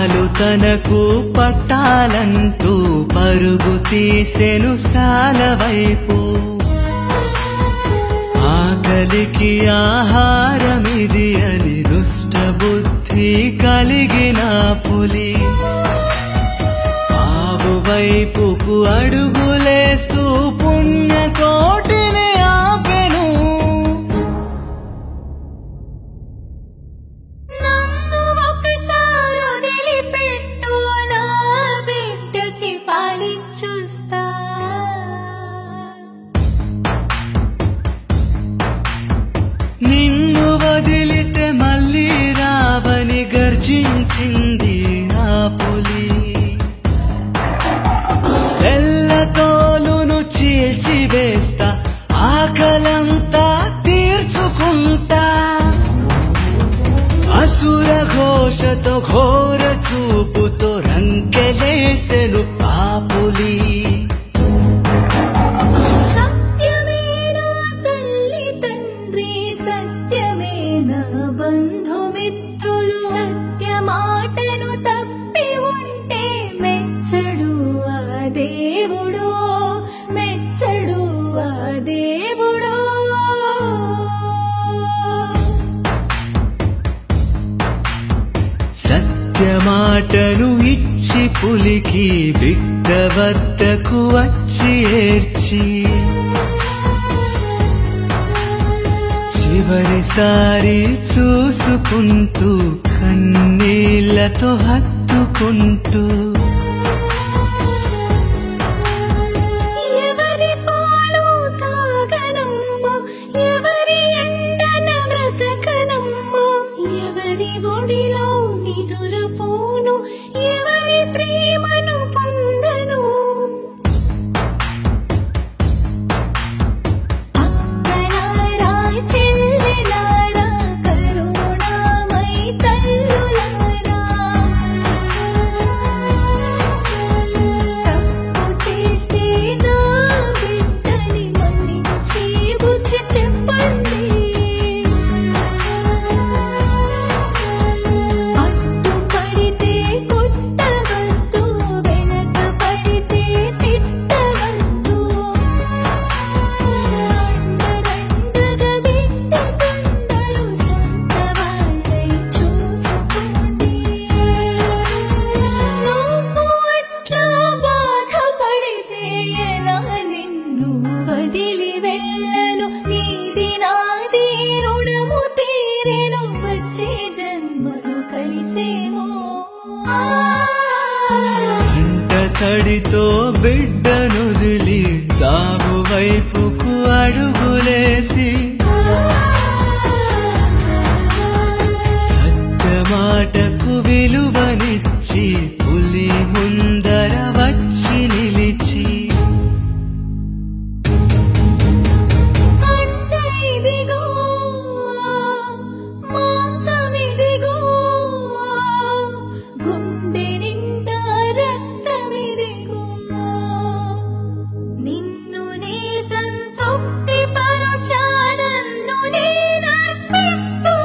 పాలు తనకు పట్టాలంటూ పరుగు తీసెను సాల వైపు ఆకలికి ఆహారమిది అని దుష్ట బుద్ధి కలిగిన పులి ఆవు వైపుకు అడుగులేస్తూ పుణ్యకోటిని ఆపెను నన్ను ఒకసారి వదిలిపెట్టు నా బిడ్డకి పాలించుస్తా నిన్ను వదిలితే మళ్ళీ రావని గర్జించింది ఆ పులి తెల్ల తోలును చీల్చివేస్తా ఆకలంతా తీర్చుకుంటా అసుర ఘోషతో ఘోర చూపుతో రంకెలేసెను ఆ పులి సత్యమేనా తల్లి తండ్రి సత్యమేనా బంధుమిత్రులు సత్య మాటను తప్పి ఉంటే మెచ్చడు ఆ దేవుడు మెచ్చడు ఆ దేవుడు సత్యమాటను ఇచ్చి పులికి బిడ్డ వద్దకు వచ్చి ఏడ్చి చివరిసారి చూసుకుంటూ కన్నీళ్లతో హత్తుకుంటూ ఎవరి పాలు తాగనమ్మో ఎవరి ఎండన బ్రతకనమ్మో ఎవరి ఒడిలో నిదురపోను ఎవరి ప్రేమను పొందను అక్కలారా చెల్లెలారా కరుణామై తల్లులారా తప్పు చేస్తే నా బిడ్డని మన్నించి బుద్ధి చెప్పండి అడ్డుపడితే కొట్టవద్దు వెనక పడితే తిట్టవద్దు అండదండగా బిడ్డ కొందరు సొంత వాళ్ళై చూసుకోండి నువ్వు అట్లా బాధపడితే ఎలా నిన్ను వదిలి వెళ్ళను నీది నాది రుణము తీరెను వచ్చే జన్మలు కలిసేమో అంట తడితో బిడ్డనుదిలి సాగు వైపుకు అడుగులేసి సత్యమాటకు విలువనిచ్చి పులి ముందర వచ్చి నిలిచి అంట ఇదిగో మాంసమిదిగో గుండె నిండా రక్తమిదిగో నిన్ను నీ సంతృప్తి పరచానన్ను నేనర్పిస్తూ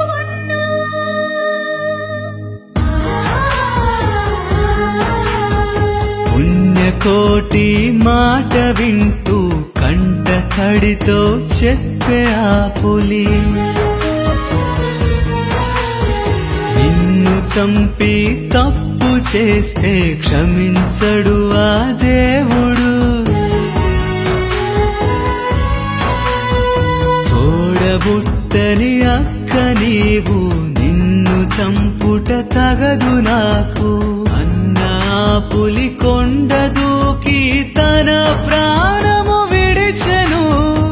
ఉన్నా పుణ్యకోటి మాట వింటూ కంట తడితో చెప్పే ఆ పులి నిన్ను చంపి తప్పు చేస్తే క్షమించడు ఆ దేవుడు తోడబుట్టని అక్క నీవు నిన్ను చంపుట తగదు నాకు అన్న ఆ పులి కొండ దూకి తన ప్రాణము విడిచెను